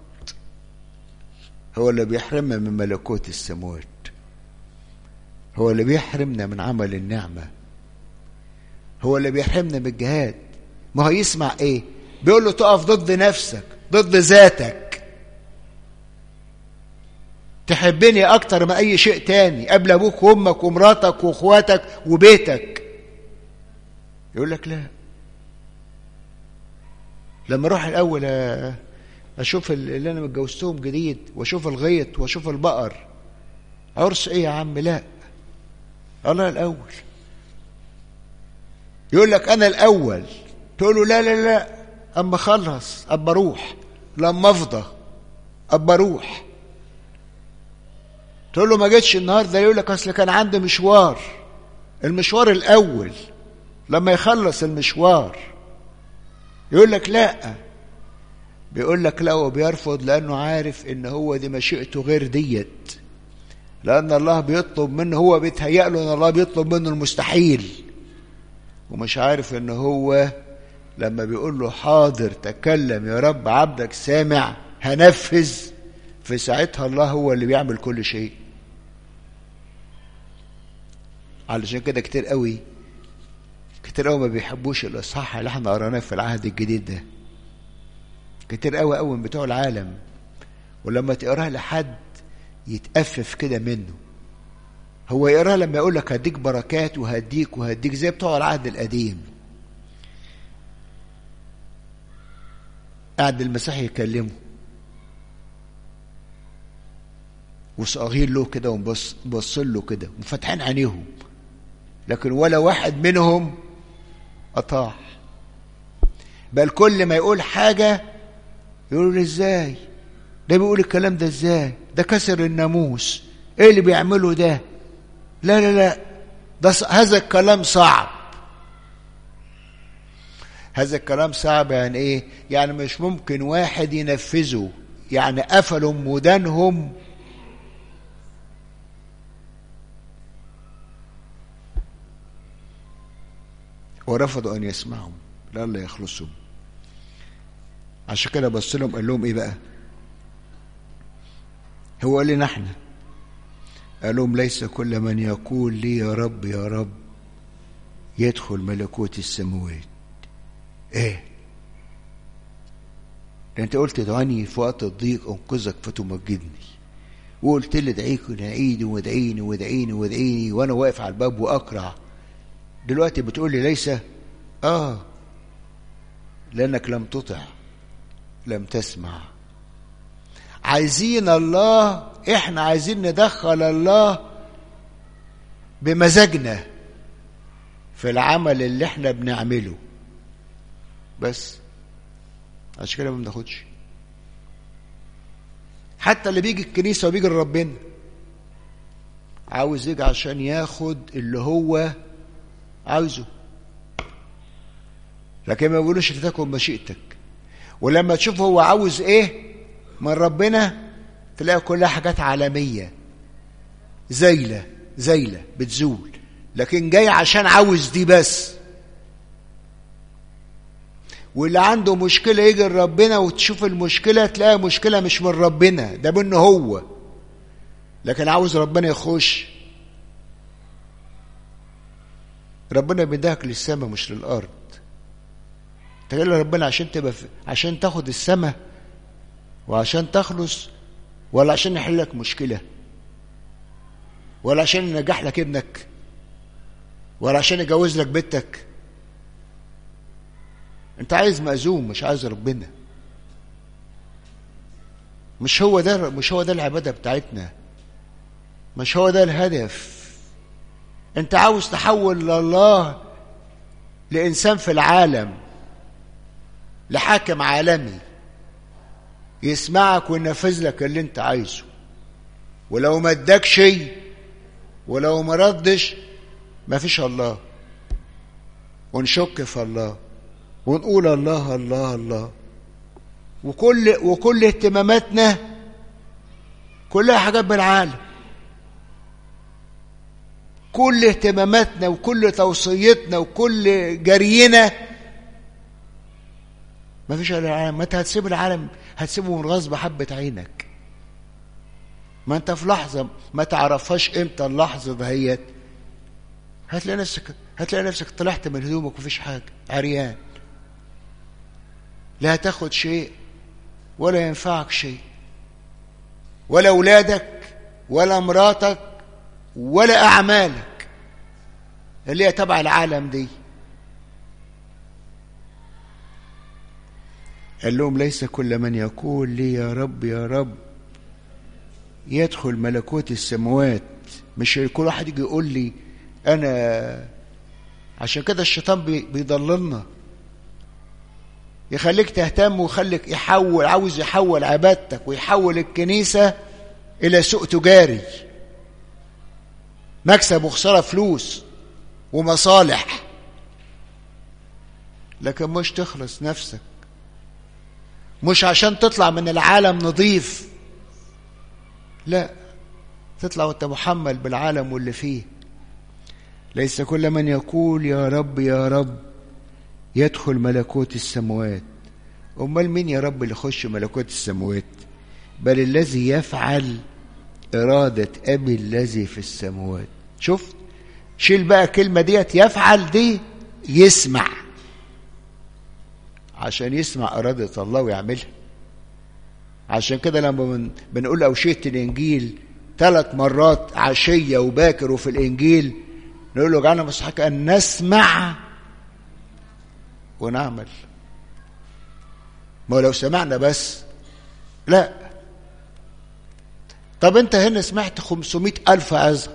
هو اللي بيحرمنا من ملكوت السماوات هو اللي بيحرمنا من عمل النعمة هو اللي بيحرمنا من الجهاد ما هو يسمع ايه بيقول له تقف ضد نفسك ضد ذاتك تحبني اكتر من اي شيء تاني قبل ابوك وامك ومراتك واخواتك وبيتك يقول لك لا لما اروح الاول اشوف اللي انا متجوزتهم جديد واشوف الغيط واشوف البقر عرس ايه يا عم لا الله الاول يقول لك انا الاول تقول له لا لا لا اما اخلص اما اروح لما افضى اما اروح تقول له ما جيتش النهارده يقول لك اصل كان عندي مشوار المشوار الاول لما يخلص المشوار يقول لك لا بيقول لك لا وبيرفض لانه عارف ان هو دي مشيئته غير ديت لان الله بيطلب منه هو بيتهيأ له ان الله بيطلب منه المستحيل ومش عارف ان هو لما بيقول له حاضر تكلم يا رب عبدك سامع هنفذ في ساعتها الله هو اللي بيعمل كل شيء علشان كده كتير قوي كتير قوي ما بيحبوش الاصحاح اللي احنا قريناه في العهد الجديد ده كتير قوي قوي من بتوع العالم ولما تقراه لحد يتأفف كده منه هو يقراه لما يقول لك هديك بركات وهديك وهديك زي بتوع العهد القديم قاعد المسيح يكلمه وصاغين له كده ومبص له كده وفاتحين عينيهم لكن ولا واحد منهم أطاع بل كل ما يقول حاجة يقول ازاي ده بيقول الكلام ده ازاي ده كسر الناموس ايه اللي بيعمله ده لا لا لا ده هذا الكلام صعب هذا الكلام صعب يعني ايه يعني مش ممكن واحد ينفذه يعني قفلوا مدانهم ورفضوا ان يسمعوا لئلا يخلصوا عشان كده بص لهم قال لهم ايه بقى هو قال لنا احنا قال لهم ليس كل من يقول لي يا رب يا رب يدخل ملكوت السماوات ايه ده انت قلت ادعاني في وقت الضيق انقذك فتمجدني وقلت لي ادعيك ادعيني وادعيني وادعيني وادعيني وانا واقف على الباب واقرع دلوقتي بتقول لي ليس اه لانك لم تطع لم تسمع عايزين الله احنا عايزين ندخل الله بمزاجنا في العمل اللي احنا بنعمله بس عشان كده ما بناخدش حتى اللي بيجي الكنيسه وبيجي لربنا عاوز يجي عشان ياخد اللي هو عاوزه لكن ما بيقولوش تكن مشيئتك ولما تشوف هو عاوز ايه من ربنا تلاقي كلها حاجات عالمية زيلة زيلة بتزول لكن جاي عشان عاوز دي بس واللي عنده مشكلة يجي لربنا وتشوف المشكلة تلاقي مشكلة مش من ربنا ده منه هو لكن عاوز ربنا يخش ربنا بيداك للسماء مش للأرض تقول ربنا عشان تبقى في عشان تاخد السماء وعشان تخلص ولا عشان يحل لك مشكلة ولا عشان ينجح لك ابنك ولا عشان يجوز لك بنتك انت عايز مأزوم مش عايز ربنا مش هو ده مش هو ده العبادة بتاعتنا مش هو ده الهدف انت عاوز تحول لله لإنسان في العالم لحاكم عالمي يسمعك وينفذ لك اللي انت عايزه ولو ما اداك شيء ولو ما ردش ما فيش الله ونشك في الله ونقول الله الله الله وكل وكل اهتماماتنا كلها حاجات بالعالم كل اهتماماتنا وكل توصيتنا وكل جرينا ما فيش الا العالم ما انت هتسيب العالم هتسيبه من غصب حبة عينك ما انت في لحظة ما تعرفهاش امتى اللحظة دهيت هتلاقي نفسك هتلاقي نفسك طلعت من هدومك ومفيش حاجة عريان لا هتاخد شيء ولا ينفعك شيء ولا اولادك ولا مراتك ولا أعمالك اللي هي تبع العالم دي قال لهم ليس كل من يقول لي يا رب يا رب يدخل ملكوت السماوات مش كل واحد يجي يقول لي انا عشان كده الشيطان بيضللنا يخليك تهتم ويخليك يحول عاوز يحول عبادتك ويحول الكنيسة إلى سوق تجاري مكسب وخسارة فلوس ومصالح لكن مش تخلص نفسك مش عشان تطلع من العالم نظيف لا تطلع وانت محمل بالعالم واللي فيه ليس كل من يقول يا رب يا رب يدخل ملكوت السماوات امال مين يا رب اللي يخش ملكوت السماوات بل الذي يفعل إرادة أبي الذي في السماوات شفت شيل بقى كلمة ديت يفعل دي يسمع عشان يسمع إرادة الله ويعملها عشان كده لما بن بنقول أوشية الإنجيل ثلاث مرات عشية وباكر وفي الإنجيل نقول له اجعلنا مستحق أن نسمع ونعمل ما لو سمعنا بس لا طب انت هنا سمعت خمسمائة ألف عظة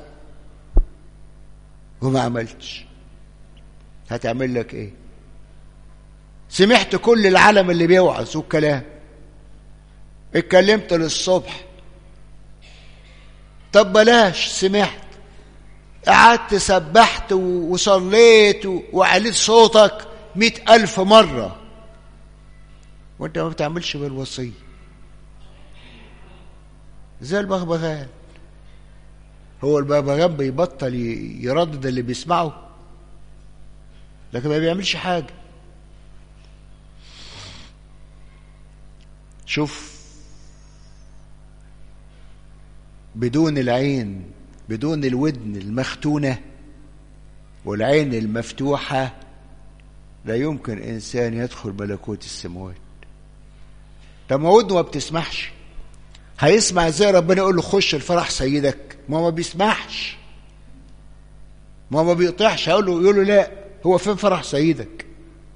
وما عملتش هتعمل لك ايه سمعت كل العالم اللي بيوعظ والكلام اتكلمت للصبح طب بلاش سمعت قعدت سبحت وصليت وعليت صوتك مئة ألف مرة وانت ما بتعملش بالوصية زي البغبغان هو البغبغان بيبطل يردد اللي بيسمعه لكن ما بيعملش حاجة شوف بدون العين بدون الودن المختونة والعين المفتوحة لا يمكن إنسان يدخل ملكوت السماوات طب ما ودنه ما بتسمحش هيسمع ازاي ربنا يقول له خش الفرح سيدك ما ما بيسمحش ما ما بيقطعش هيقول له يقول له لا هو فين فرح سيدك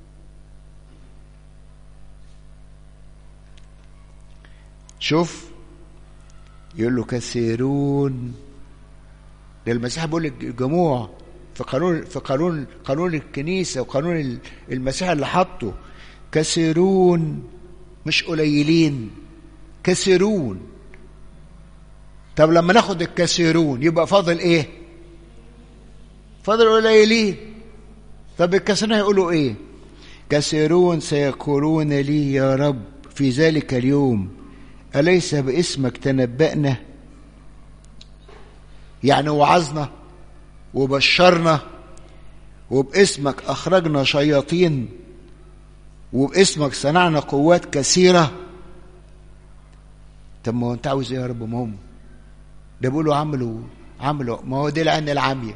شوف يقول له كثيرون ده المسيح بيقول الجموع في قانون في قانون قانون الكنيسه وقانون المسيح اللي حطه كثيرون مش قليلين كثيرون طب لما ناخد الكثيرون يبقى فاضل ايه فاضل قليلين طب الكثيرون هيقولوا ايه كثيرون سيقولون لي يا رب في ذلك اليوم أليس باسمك تنبأنا يعني وعظنا وبشرنا وباسمك أخرجنا شياطين وباسمك صنعنا قوات كثيرة طب ما هو انت عاوز ايه يا رب ما هم ده بيقولوا عملوا عملوا ما هو دي العين العامية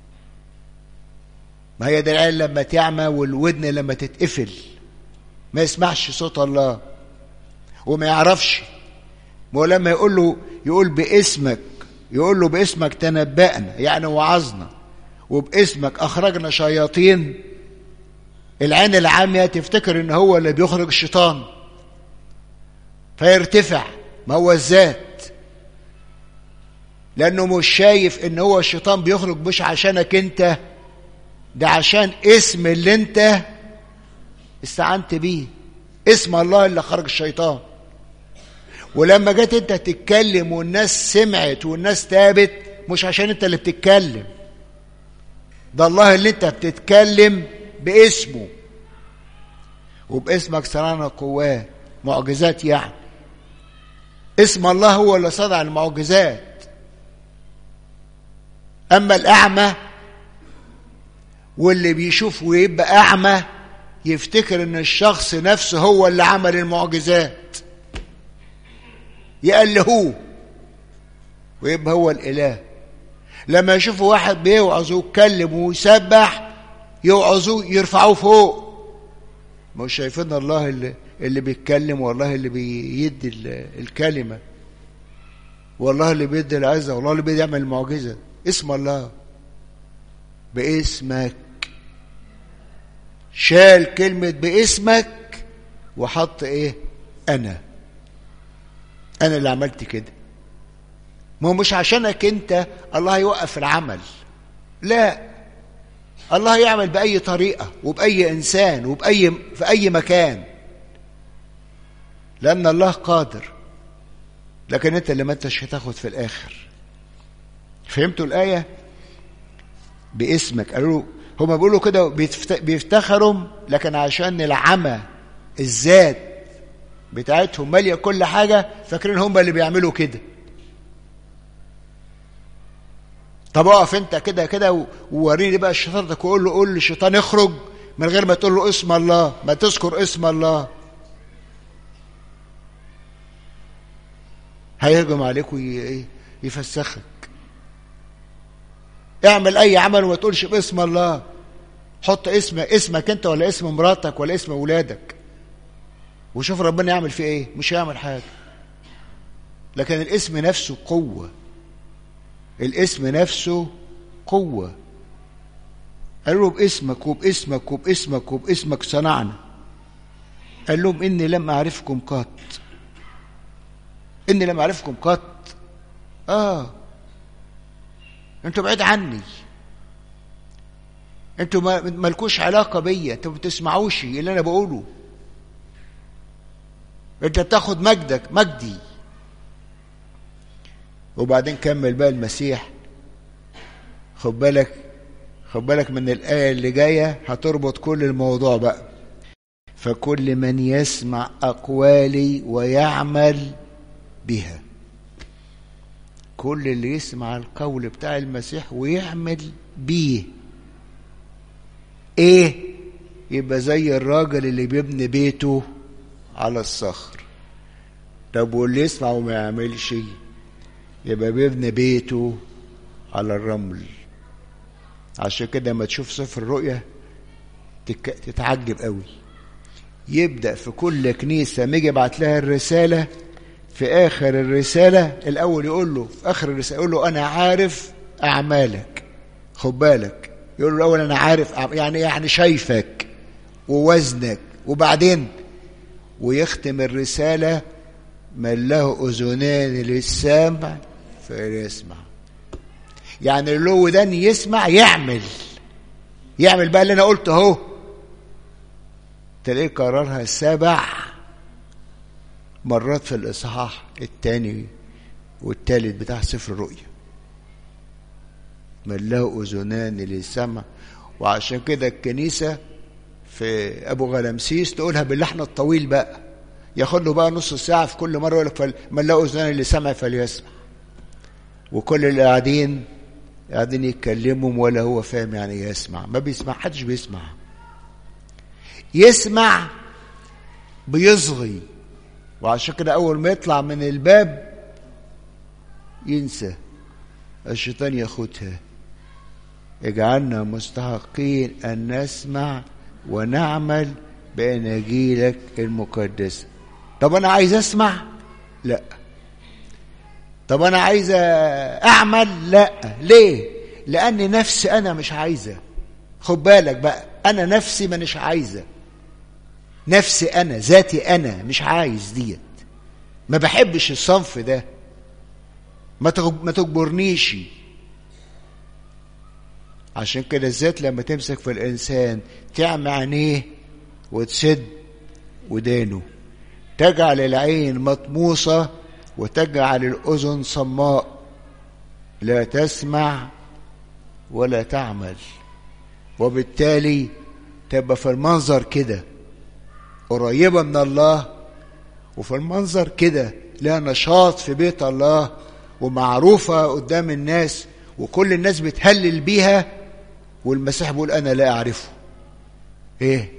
ما هي دي العين لما تعمى والودن لما تتقفل ما يسمعش صوت الله وما يعرفش ما هو لما يقول له يقول باسمك يقول له باسمك تنبأنا يعني وعظنا وباسمك أخرجنا شياطين العين العامية تفتكر ان هو اللي بيخرج الشيطان فيرتفع ما هو الذات لانه مش شايف ان هو الشيطان بيخرج مش عشانك انت ده عشان اسم اللي انت استعنت بيه اسم الله اللي خرج الشيطان ولما جيت انت تتكلم والناس سمعت والناس تابت مش عشان انت اللي بتتكلم ده الله اللي انت بتتكلم باسمه وباسمك صنعنا قوات معجزات يعني اسم الله هو اللي صنع المعجزات اما الاعمى واللي بيشوف ويبقى اعمى يفتكر ان الشخص نفسه هو اللي عمل المعجزات يألهوه ويبقى هو الاله لما يشوفوا واحد بيوعظ ويتكلم ويسبح يوعظوه يرفعوه فوق مش شايفين الله اللي اللي بيتكلم والله اللي بيدي الكلمه والله اللي بيدي العزة والله اللي بيدي يعمل المعجزة اسم الله باسمك شال كلمة باسمك وحط ايه انا انا اللي عملت كده ما هو مش عشانك انت الله هيوقف العمل لا الله يعمل بأي طريقة وبأي إنسان وبأي في أي مكان لأن الله قادر لكن أنت اللي ما أنتش هتاخد في الآخر فهمتوا الآية باسمك قالوا هما بيقولوا كده بيفتخروا لكن عشان العمى الذات بتاعتهم مالية كل حاجة فاكرين هم اللي بيعملوا كده طب اقف انت كده كده ووريني بقى شطارتك وقول له قول للشيطان اخرج من غير ما تقول له اسم الله ما تذكر اسم الله هيهجم عليك ويفسخك اعمل اي عمل وما تقولش باسم الله حط اسم اسمك انت ولا اسم مراتك ولا اسم اولادك وشوف ربنا يعمل فيه ايه مش هيعمل حاجه لكن الاسم نفسه قوه الاسم نفسه قوة قال له باسمك وباسمك وباسمك وباسمك صنعنا قال لهم إني لم أعرفكم قط إني لم أعرفكم قط آه أنتوا بعيد عني أنتوا مالكوش علاقة بيا أنتوا ما بتسمعوش اللي أنا بقوله أنت بتاخد مجدك مجدي وبعدين كمل بقى المسيح خد بالك خد بالك من الآية اللي جاية هتربط كل الموضوع بقى فكل من يسمع أقوالي ويعمل بها كل اللي يسمع القول بتاع المسيح ويعمل بيه ايه يبقى زي الراجل اللي بيبني بيته على الصخر طب واللي يسمع وما يعملش يبقى بيبني بيته على الرمل عشان كده لما تشوف سفر الرؤيا تتعجب قوي يبدأ في كل كنيسة ما يجي يبعت لها الرسالة في آخر الرسالة الأول يقول له في آخر الرسالة يقول له أنا عارف أعمالك خد بالك يقول له الأول أنا عارف يعني يعني شايفك ووزنك وبعدين ويختم الرسالة من له أذنان للسامع فليسمع يعني اللي له ودان يسمع يعمل يعمل بقى اللي أنا قلته أهو تلاقيه كررها سبع مرات في الإصحاح الثاني والثالث بتاع سفر الرؤيا من له أذنان للسمع وعشان كده الكنيسة في أبو غلمسيس تقولها باللحن الطويل بقى ياخد له بقى نص ساعة في كل مرة يقول لك من له أذنان لسمع فليسمع وكل اللي قاعدين قاعدين يتكلموا ولا هو فاهم يعني يسمع ما بيسمع حدش بيسمع يسمع بيصغي وعشان كده أول ما يطلع من الباب ينسى الشيطان ياخدها اجعلنا مستحقين أن نسمع ونعمل بأناجيلك المقدسة طب أنا عايز أسمع لا طب أنا عايز أعمل لا ليه لأن نفسي أنا مش عايزة خد بالك بقى أنا نفسي ما مش عايزة نفسي أنا ذاتي أنا مش عايز ديت ما بحبش الصنف ده ما ما تجبرنيش عشان كده الذات لما تمسك في الإنسان تعمى عينيه وتسد ودانه تجعل العين مطموسة وتجعل الأذن صماء لا تسمع ولا تعمل وبالتالي تبقى في المنظر كده قريبة من الله وفي المنظر كده لها نشاط في بيت الله ومعروفة قدام الناس وكل الناس بتهلل بيها والمسيح بيقول أنا لا أعرفه إيه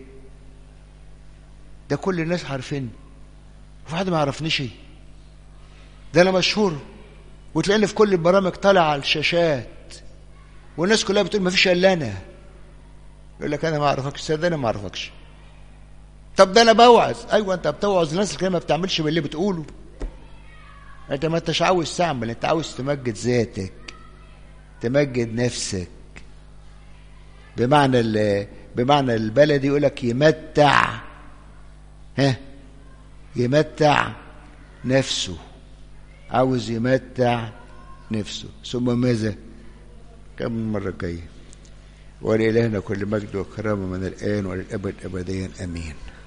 ده كل الناس عارفيني وفي حد ما يعرفنيش ايه ده انا مشهور وتلاقيني في كل البرامج طالع على الشاشات والناس كلها بتقول ما فيش الا انا يقول لك انا ما اعرفكش صدقني ما اعرفكش طب ده انا بوعظ ايوه انت بتوعظ الناس اللي ما بتعملش باللي بتقوله انت ما انتش عاوز تعمل انت عاوز تمجد ذاتك تمجد نفسك بمعنى ال بمعنى البلدي يقول لك يمتع ها يمتع نفسه عاوز يمتع نفسه ثم ماذا كم المرة الجاية ولإلهنا كل مجد وكرامة من الآن وللأبد أبديا أمين